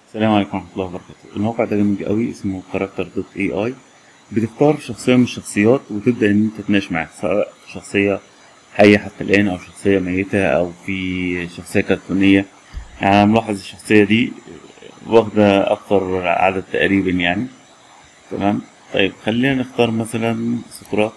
السلام عليكم ورحمة الله وبركاته الموقع ده جميل قوي اسمه كاركتر دوت اي اي بتختار شخصية من الشخصيات وتبدأ ان انت تناقش معاها سواء شخصية حية حتى الآن أو شخصية ميتة أو في شخصية كرتونية يعني أنا ملاحظ الشخصية دي واخدة أكتر عدد تقريبا يعني تمام طيب خلينا نختار مثلا سقراط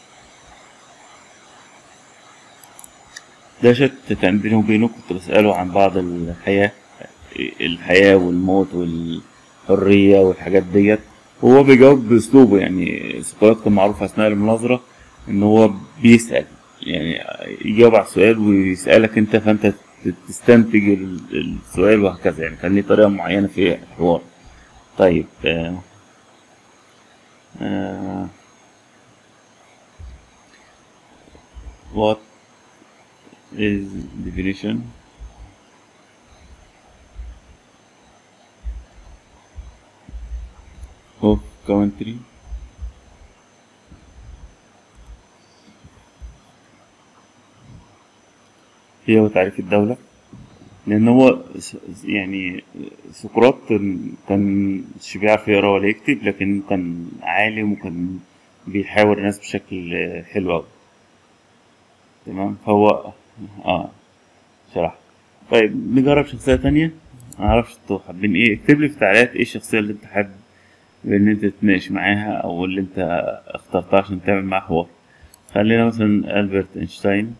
ده شات كان بيني وبينه كنت بسأله عن بعض الحياة الحياة والموت والحرية والحاجات ديت وهو بيجاوب بأسلوبه يعني سقراط كان معروف أثناء المناظرة إن هو بيسأل يعني يجاوب على السؤال ويسألك أنت فأنت تستنتج السؤال وهكذا يعني كان ليه طريقة معينة في الحوار طيب آه آه what is definition of country هي وتعريف الدولة لأن هو يعني سقراط كان مش بيعرف يقرا ولا يكتب لكن كان عالم وكان بيحاور الناس بشكل حلو أوي تمام فهو اه شرح طيب نجرب شخصية تانية معرفش انتوا حابين ايه اكتب لي في التعليقات ايه الشخصية اللي انت حابب ان انت تتناقش معاها او اللي انت اخترتها عشان تعمل معاها حوار خلينا مثلا البرت اينشتاين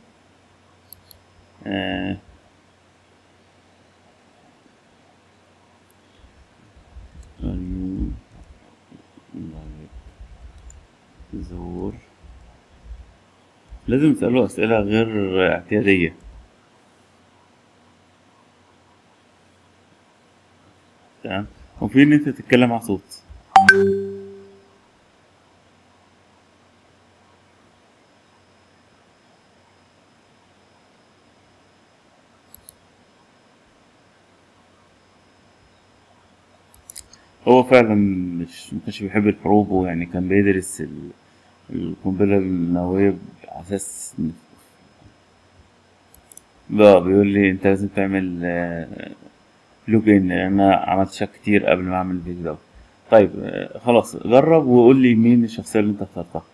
آه زور لازم تسأله أسئلة غير اعتيادية تمام وفي إن أنت تتكلم مع صوت هو فعلا مش مكانش بيحب الحروب ويعني كان بيدرس ال... القنبلة النووية على أساس بقى بيقول لي أنت لازم تعمل لوج إن لأن أنا عملت شك كتير قبل ما أعمل الفيديو ده طيب خلاص جرب وقول لي مين الشخصية اللي أنت اخترتها